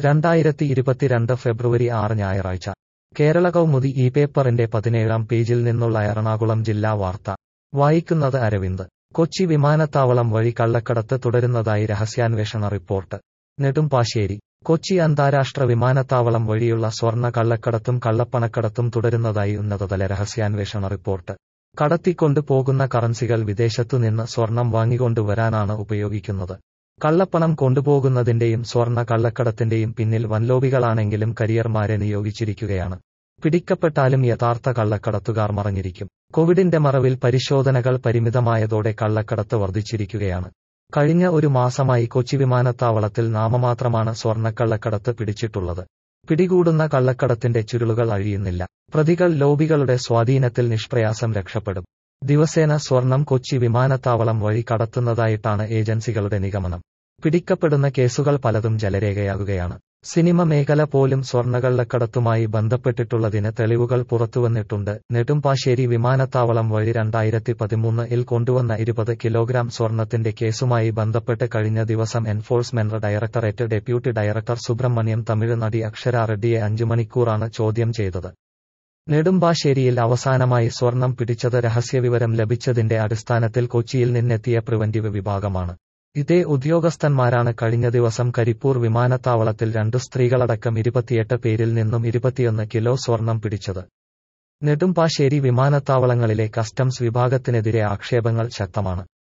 രണ്ടായിരത്തി ഇരുപത്തിരണ്ട് ഫെബ്രുവരി ആറ് ഞായറാഴ്ച കേരള കൗമുദി ഈ പേപ്പറിന്റെ പതിനേഴാം പേജിൽ നിന്നുള്ള എറണാകുളം ജില്ലാ വാർത്ത വായിക്കുന്നത് അരവിന്ദ് കൊച്ചി വിമാനത്താവളം വഴി കള്ളക്കടത്ത് തുടരുന്നതായി രഹസ്യാന്വേഷണ റിപ്പോർട്ട് നെടുമ്പാശ്ശേരി കൊച്ചി അന്താരാഷ്ട്ര വിമാനത്താവളം വഴിയുള്ള സ്വർണ്ണ കള്ളക്കടത്തും കള്ളപ്പണക്കടത്തും തുടരുന്നതായി ഉന്നതതല രഹസ്യാന്വേഷണ റിപ്പോർട്ട് കടത്തിക്കൊണ്ടു പോകുന്ന കറൻസികൾ വിദേശത്തുനിന്ന് സ്വർണം വാങ്ങിക്കൊണ്ടുവരാനാണ് ഉപയോഗിക്കുന്നത് കള്ളപ്പണം കൊണ്ടുപോകുന്നതിന്റെയും സ്വർണ്ണ കള്ളക്കടത്തിന്റെയും പിന്നിൽ വൻലോബികളാണെങ്കിലും കരിയർമാരെ നിയോഗിച്ചിരിക്കുകയാണ് പിടിക്കപ്പെട്ടാലും യഥാർത്ഥ കള്ളക്കടത്തുകാർ മറഞ്ഞിരിക്കും കോവിഡിന്റെ മറവിൽ പരിശോധനകൾ പരിമിതമായതോടെ കള്ളക്കടത്ത് വർദ്ധിച്ചിരിക്കുകയാണ് കഴിഞ്ഞ ഒരു മാസമായി കൊച്ചി വിമാനത്താവളത്തിൽ നാമമാത്രമാണ് സ്വർണ്ണക്കള്ളക്കടത്ത് പിടിച്ചിട്ടുള്ളത് പിടികൂടുന്ന കള്ളക്കടത്തിന്റെ ചുരുളുകൾ അഴിയുന്നില്ല പ്രതികൾ ലോബികളുടെ സ്വാധീനത്തിൽ നിഷ്പ്രയാസം രക്ഷപ്പെടും ദിവസേന സ്വർണം കൊച്ചി വിമാനത്താവളം വഴി കടത്തുന്നതായിട്ടാണ് ഏജൻസികളുടെ നിഗമനം പിടിക്കപ്പെടുന്ന കേസുകൾ പലതും ജലരേഖയാകുകയാണ് സിനിമ മേഖല പോലും സ്വർണ്ണകള്ളക്കടത്തുമായി ബന്ധപ്പെട്ടിട്ടുള്ളതിന് തെളിവുകൾ പുറത്തുവന്നിട്ടുണ്ട് നെടുമ്പാശ്ശേരി വിമാനത്താവളം വഴി രണ്ടായിരത്തി പതിമൂന്നിൽ കൊണ്ടുവന്ന ഇരുപത് കിലോഗ്രാം സ്വർണത്തിന്റെ കേസുമായി ബന്ധപ്പെട്ട് കഴിഞ്ഞ ദിവസം enforcement directorate deputy director Subramaniam Tamil നടി അക്ഷര റെഡ്ഡിയെ അഞ്ചു മണിക്കൂറാണ് ചോദ്യം ചെയ്തത് നെടുമ്പാശ്ശേരിയിൽ അവസാനമായി സ്വർണം പിടിച്ചത് രഹസ്യവിവരം ലഭിച്ചതിന്റെ അടിസ്ഥാനത്തിൽ കൊച്ചിയിൽ നിന്നെത്തിയ പ്രിവന്റീവ് വിഭാഗമാണ് ഇതേ ഉദ്യോഗസ്ഥന്മാരാണ് കഴിഞ്ഞ ദിവസം കരിപ്പൂർ വിമാനത്താവളത്തിൽ രണ്ടു സ്ത്രീകളടക്കം ഇരുപത്തിയെട്ട് പേരിൽ നിന്നും ഇരുപത്തിയൊന്ന് കിലോ സ്വർണം പിടിച്ചത് നെടുമ്പാശ്ശേരി വിമാനത്താവളങ്ങളിലെ കസ്റ്റംസ് വിഭാഗത്തിനെതിരെ ആക്ഷേപങ്ങൾ ശക്തമാണ്